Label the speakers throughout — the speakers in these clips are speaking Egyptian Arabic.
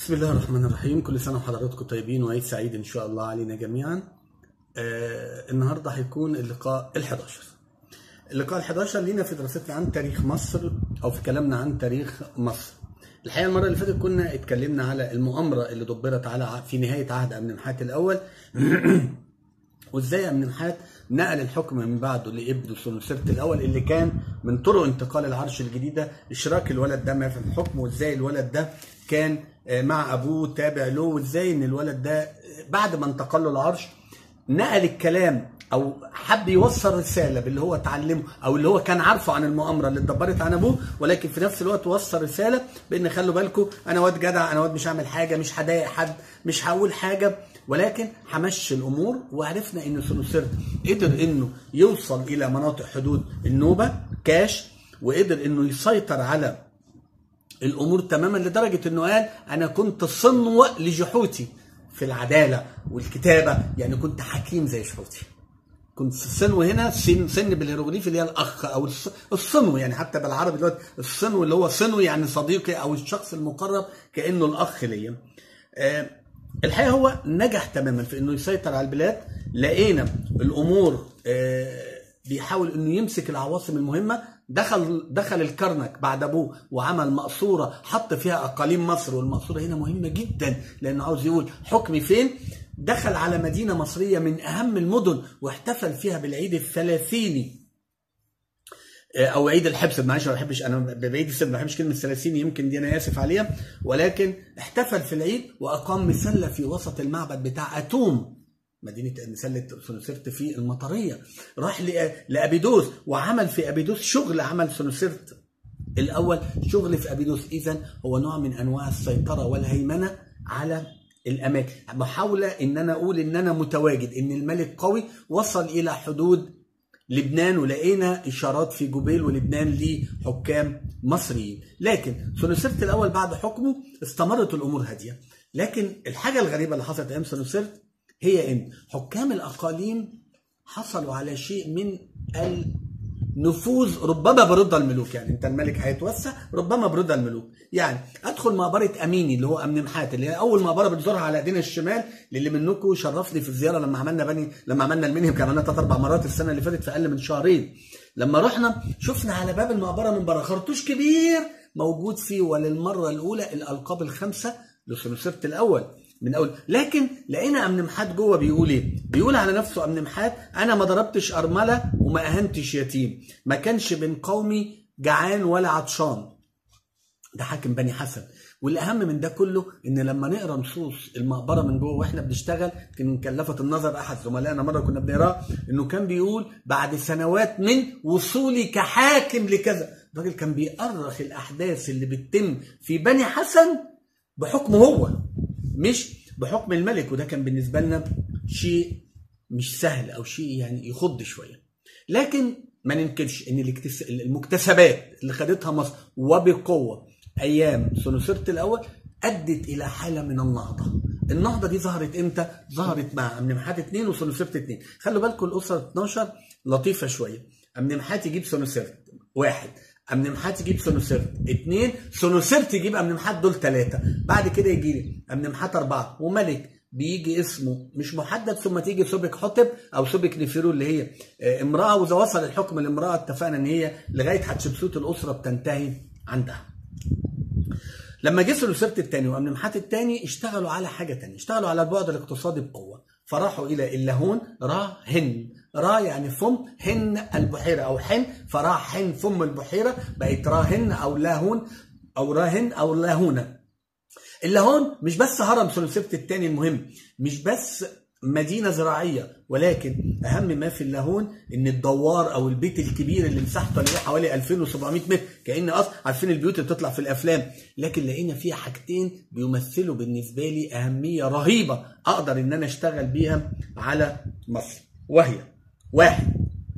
Speaker 1: بسم الله الرحمن الرحيم كل سنة وحضراتكم طيبين وعيد سعيد إن شاء الله علينا جميعا آه النهاردة هيكون اللقاء ال11 اللقاء ال11 لينا في دراستنا عن تاريخ مصر أو في كلامنا عن تاريخ مصر الحقيقة المرة اللي فاتت كنا اتكلمنا على المؤامرة اللي دبرت على في نهاية عهد أمنمحات الأول وازاي أمنمحات نقل الحكم من بعده لابنه سنوسرت الاول اللي كان من طرق انتقال العرش الجديده اشراك الولد ده في الحكم وازاي الولد ده كان مع ابوه تابع له وازاي ان الولد ده بعد ما انتقل له العرش نقل الكلام او حب يوصل رساله باللي هو اتعلمه او اللي هو كان عارفه عن المؤامره اللي اتدبرت عن ابوه ولكن في نفس الوقت وصل رساله بان خلوا بالكم انا واد جدع انا واد مش هعمل حاجه مش هضايق حد مش هقول حاجه ولكن همشي الامور وعرفنا ان سنوسرت قدر انه يوصل الى مناطق حدود النوبه كاش وقدر انه يسيطر على الامور تماما لدرجه انه قال انا كنت صنو لجحوتي في العداله والكتابه يعني كنت حكيم زي جحوتي كنت الصنو هنا سن سن بالهيروغليفي اللي هي الاخ او الصنو يعني حتى بالعربي دلوقتي الصنو اللي هو صنو يعني صديقي او الشخص المقرب كانه الاخ ليا آه الحقيقه هو نجح تماما في انه يسيطر على البلاد لقينا الامور آه بيحاول انه يمسك العواصم المهمه دخل دخل الكرنك بعد ابوه وعمل مقصوره حط فيها اقاليم مصر والمقصوره هنا مهمه جدا لانه عاوز يقول حكمي فين دخل على مدينه مصريه من اهم المدن واحتفل فيها بالعيد الثلاثيني او عيد الحبس معلش ما بحبش انا بعيد السبت ما بحبش كلمه ثلاثيني يمكن دي انا اسف عليها ولكن احتفل في العيد واقام مسله في وسط المعبد بتاع اتوم مدينه مسله سنوسرت في المطريه راح لابيدوس وعمل في ابيدوس شغل عمل سنوسرت الاول شغل في ابيدوس اذا هو نوع من انواع السيطره والهيمنه على الاماكن محاوله ان انا اقول ان انا متواجد ان الملك قوي وصل الى حدود لبنان ولقينا اشارات في جبيل ولبنان لحكام مصريين لكن سنوسرت الاول بعد حكمه استمرت الامور هاديه لكن الحاجه الغريبه اللي حصلت ايام سنوسرت هي ان حكام الاقاليم حصلوا على شيء من النفوذ ربما برضا الملوك يعني انت الملك هيتوسع ربما برضا الملوك يعني ادخل مقبره اميني اللي هو امن محات اللي هي اول مقبره بتزورها على ايدينا الشمال للي منكم شرفني في الزياره لما عملنا بني لما عملنا المنهم كان عملنا ثلاث اربع مرات السنه اللي فاتت في اقل من شهرين لما رحنا شفنا على باب المقبره من بره خرطوش كبير موجود فيه وللمره الاولى الالقاب الخمسه لسنوسرت الاول من اول لكن لقينا امن محات جوه بيقول ايه بيقول على نفسه امن محات انا ما ضربتش ارمله وما اهنتش يتيم ما كانش بين قومي جعان ولا عطشان ده حاكم بني حسن والاهم من ده كله ان لما نقرا نصوص المقبره من جوه واحنا بنشتغل كان كلفت النظر احد زملائنا مره كنا بنقراه انه كان بيقول بعد سنوات من وصولي كحاكم لكذا الراجل كان بيأرخ الاحداث اللي بتتم في بني حسن بحكمه هو مش بحكم الملك وده كان بالنسبه لنا شيء مش سهل او شيء يعني يخض شويه لكن ما ننكرش ان المكتسبات اللي خدتها مصر وبقوه ايام سنوسرت الاول ادت الى حاله من النهضه النهضه دي ظهرت امتى ظهرت مع امنمحات 2 وسنوسرت 2 خلوا بالكم الاسره 12 لطيفه شويه امنمحات يجيب سنوسرت واحد امنمحات يجيب سنوسرت اثنين سنوسرت يجيب امنمحات دول ثلاثه بعد كده يجي لي امنمحات اربعه وملك بيجي اسمه مش محدد ثم تيجي سوبك حطب او سوبك نفيرو اللي هي امراه واذا وصل الحكم لامراه اتفقنا ان هي لغايه حتشبسوت الاسره بتنتهي عندها. لما جه سنوسرت الثاني وامنمحات الثاني اشتغلوا على حاجه ثانيه، اشتغلوا على البعد الاقتصادي بقوه، فراحوا الى اللاهون را هن را يعني فم هن البحيرة أو حن فراح حن فم البحيرة بقت راهن أو لاهون أو راهن أو لاهونة اللاهون مش بس هرم سنوسرت الثاني المهم مش بس مدينة زراعية ولكن أهم ما في اللاهون إن الدوار أو البيت الكبير اللي مساحته اللي حوالي 2700 متر كأن أصلا عارفين البيوت اللي بتطلع في الأفلام لكن لقينا فيها حاجتين بيمثلوا بالنسبة لي أهمية رهيبة أقدر إن أنا أشتغل بيها على مصر وهي واحد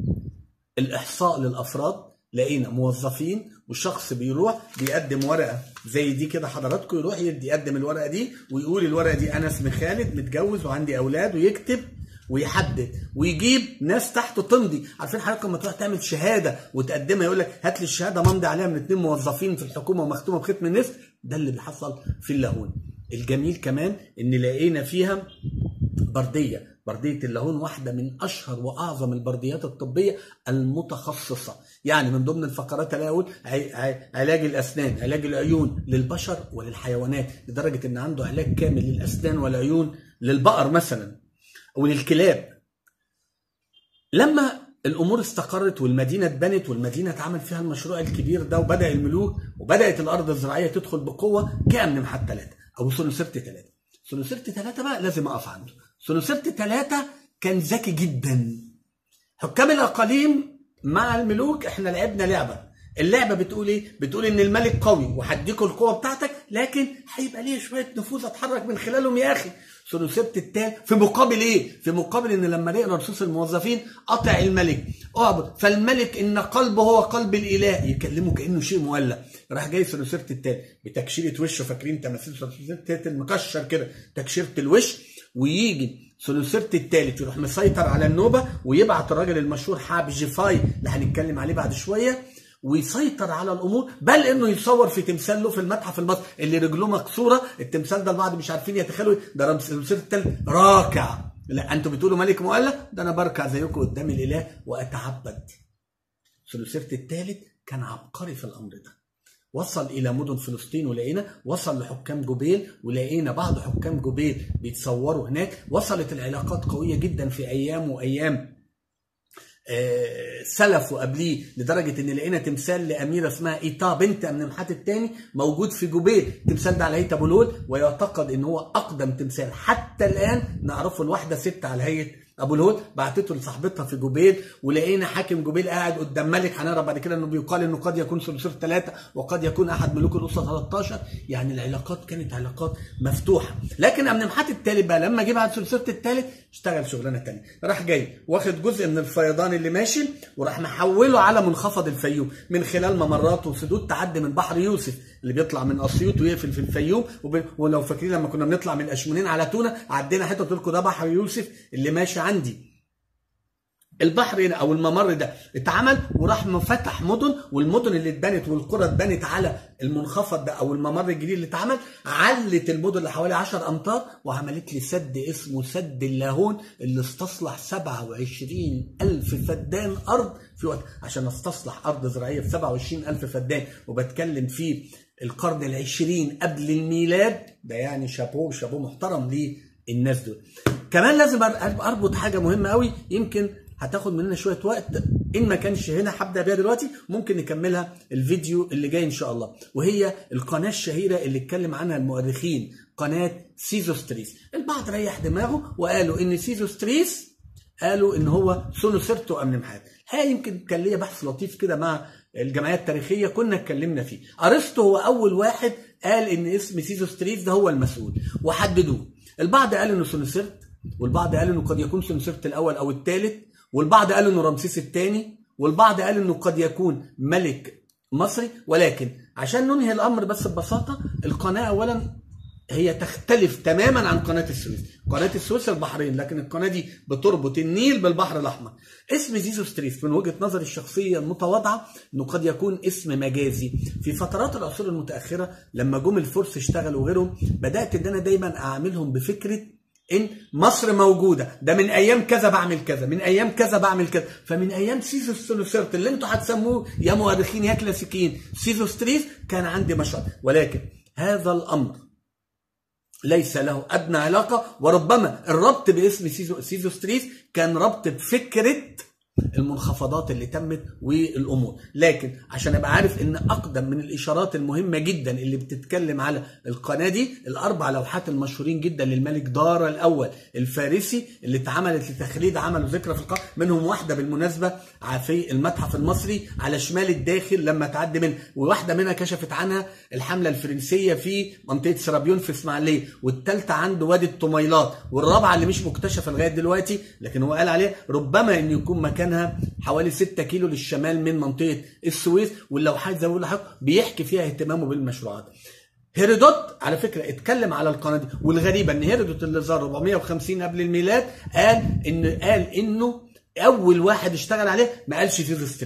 Speaker 1: الإحصاء للأفراد لقينا موظفين والشخص بيروح بيقدم ورقه زي دي كده حضراتكم يروح يدي يقدم الورقه دي ويقول الورقه دي انا اسمي خالد متجوز وعندي اولاد ويكتب ويحدد ويجيب ناس تحته تمضي عارفين حضرتك لما تروح تعمل شهاده وتقدمها يقول لك هات لي الشهاده ممضي عليها من اثنين موظفين في الحكومه ومختومه بختم النسر ده اللي بيحصل في اللاهون الجميل كمان ان لقينا فيها برديه برديه اللاهون واحده من اشهر واعظم البرديات الطبيه المتخصصه يعني من ضمن الفقرات اللي اقول علاج الاسنان علاج العيون للبشر وللحيوانات لدرجه ان عنده علاج كامل للاسنان والعيون للبقر مثلا وللكلاب لما الامور استقرت والمدينه اتبنت والمدينه اتعمل فيها المشروع الكبير ده وبدا الملوك وبدات الارض الزراعيه تدخل بقوه جاء من محط ثلاثه او سنوسرت ثلاثه سنوسرت ثلاثه بقى لازم اقف عنده سنوسرت ثلاثه كان ذكي جدا حكام الاقاليم مع الملوك احنا لعبنا لعبه اللعبه بتقول ايه بتقول ان الملك قوي وهديكوا القوه بتاعتك لكن هيبقى ليه شويه نفوذ اتحرك من خلالهم يا اخي ثلثية التاني في مقابل ايه؟ في مقابل ان لما نقرا نصوص الموظفين قطع الملك اعبد فالملك ان قلبه هو قلب الاله يكلمه كانه شيء مولع راح جاي ثلثية التاني بتكشيره وشه فاكرين تماثيل ثلثية التالت المكشر كده تكشيره الوش ويجي ثلثية التالت يروح مسيطر على النوبه ويبعت الراجل المشهور حاب جيفاي اللي هنتكلم عليه بعد شويه ويسيطر على الامور بل انه يصور في تمثال له في المتحف المصري اللي رجله مكسوره التمثال ده البعض مش عارفين يتخيلوا ده رمسيس الثالث راكع لا انتوا بتقولوا ملك مؤلف ده انا بركع زيكم قدام الاله واتعبد ثلثيرت الثالث كان عبقري في الامر ده وصل الى مدن فلسطين ولقينا وصل لحكام جوبيل ولقينا بعض حكام جوبيل بيتصوروا هناك وصلت العلاقات قويه جدا في ايام وايام سلف وقبليه لدرجه ان لقينا تمثال لاميره اسمها ايتا بنت امنمحات الثاني موجود في جوبيل التمثال ده على هيئه ابو الهول ويعتقد ان هو اقدم تمثال حتى الان نعرفه الواحده ست على هيئه ابو الهول بعتته لصاحبتها في جوبيل ولقينا حاكم جوبيل قاعد قدام ملك هنرى بعد كده انه بيقال انه قد يكون ثلث ثلاثه وقد يكون احد ملوك الاسره 13 يعني العلاقات كانت علاقات مفتوحه لكن امنمحات الثالث بقى لما جه بعد ثلث الثالث اشتغل شغلانه ثانيه راح جاي واخد جزء من الفيضان اللي ماشي وراح محوله على منخفض الفيوم من خلال ممرات وسدود تعدي من بحر يوسف اللي بيطلع من اسيوط ويقفل في الفيوم وب... ولو فاكرين لما كنا بنطلع من الاشمونين على تونه عدينا حته قلت لكم ده بحر يوسف اللي ماشي عندي البحر او الممر ده اتعمل وراح مفتح مدن والمدن اللي اتبنت والقرى اتبنت على المنخفض ده او الممر الجديد اللي اتعمل علت المدن لحوالي 10 امتار وعملت لي سد اسمه سد اللاهون اللي استصلح 27 الف فدان ارض في وقت عشان استصلح ارض زراعيه ب 27 الف فدان وبتكلم في القرن العشرين قبل الميلاد ده يعني شابو شابو محترم للناس دول كمان لازم اربط حاجه مهمه قوي يمكن هتاخد مننا شويه وقت ان ما كانش هنا هبدا بيها دلوقتي ممكن نكملها الفيديو اللي جاي ان شاء الله وهي القناه الشهيره اللي اتكلم عنها المؤرخين قناه سيزوستريس البعض ريح دماغه وقالوا ان سيزوستريس قالوا ان هو سونوسيرتو امنمحات هي يمكن كان ليا بحث لطيف كده مع الجمعيات التاريخيه كنا اتكلمنا فيه ارسطو هو اول واحد قال ان اسم سيزوستريس ده هو المسؤول وحددوه البعض قال انه سونوسيرت والبعض قال انه قد يكون سونوسيرت الاول او الثالث والبعض قال انه رمسيس الثاني والبعض قال انه قد يكون ملك مصري ولكن عشان ننهي الامر بس ببساطه القناه اولا هي تختلف تماما عن قناه السويس قناه السويس البحرين لكن القناه دي بتربط النيل بالبحر الاحمر اسم زيزوستريس من وجهه نظري الشخصيه المتواضعه انه قد يكون اسم مجازي في فترات العصور المتاخره لما جم الفرس اشتغلوا وغيرهم بدات ان انا دايما اعاملهم بفكره ان مصر موجوده ده من ايام كذا بعمل كذا من ايام كذا بعمل كذا فمن ايام سيزوس سونوسيرت اللي انتوا هتسموه يا مؤرخين يا كلاسيكيين سيزوستريس كان عندي مشهد ولكن هذا الامر ليس له ادنى علاقه وربما الربط باسم سيزو سيزوستريس كان ربط بفكره المنخفضات اللي تمت والامور لكن عشان ابقى عارف ان اقدم من الاشارات المهمه جدا اللي بتتكلم على القناه دي الاربع لوحات المشهورين جدا للملك دارا الاول الفارسي اللي اتعملت لتخليد عملوا ذكرى في القاهره منهم واحده بالمناسبه في المتحف المصري على شمال الداخل لما تعدي منه وواحده منها كشفت عنها الحمله الفرنسيه في منطقه سرابيون في اسماعيليه والثالثه عند وادي الطميلات والرابعه اللي مش مكتشفه لغايه دلوقتي لكن هو قال عليها ربما ان يكون مكان مكانها حوالي 6 كيلو للشمال من منطقه السويس واللوحات زي ما بقول بيحكي فيها اهتمامه بالمشروعات. هيرودوت على فكره اتكلم على القناه دي والغريبه ان هيرودوت اللي ظهر 450 قبل الميلاد قال ان قال انه اول واحد اشتغل عليه ما قالش زيزوستريس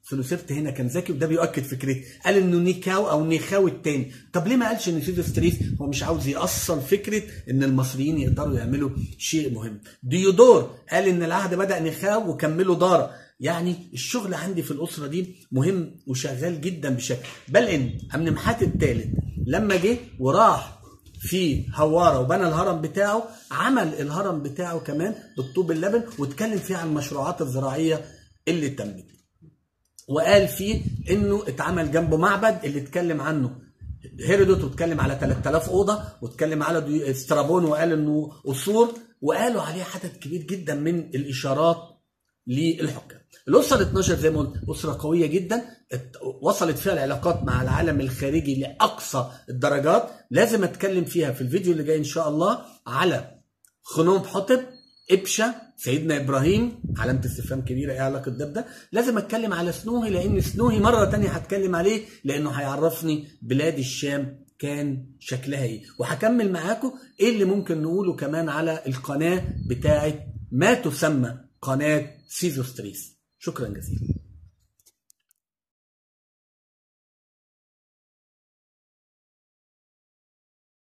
Speaker 1: سونوسرت هنا كان ذكي وده بيؤكد فكرتي قال انه نيكاو او نيخاو التاني طب ليه ما قالش ان سيزوستريس هو مش عاوز يأصل فكره ان المصريين يقدروا يعملوا شيء مهم ديودور قال ان العهد بدأ نيخاو وكملوا دارا يعني الشغل عندي في الاسره دي مهم وشغال جدا بشكل بل ان امنمحات الثالث لما جه وراح في هوارة وبنى الهرم بتاعه عمل الهرم بتاعه كمان بالطوب اللبن واتكلم فيه عن المشروعات الزراعية اللي تمت وقال فيه انه اتعمل جنبه معبد اللي اتكلم عنه هيرودوت واتكلم على 3000 اوضه واتكلم على ديو- سترابون وقال انه قصور وقالوا عليه عدد كبير جدا من الاشارات للحكام. الاسره ال 12 زي ما قلت اسره قويه جدا ات- وصلت فيها العلاقات مع العالم الخارجي لاقصى الدرجات لازم اتكلم فيها في الفيديو اللي جاي ان شاء الله على خنوم حطب ابشا سيدنا ابراهيم علامه استفهام كبيره ايه علاقه ده بده لازم اتكلم على سنوهي لان سنوهي مره تانية هتكلم عليه لانه هيعرفني بلاد الشام كان شكلها ايه وهكمل معاكم ايه اللي ممكن نقوله كمان على القناه بتاعه ما تسمى قناه سيزوستريس شكرا جزيلا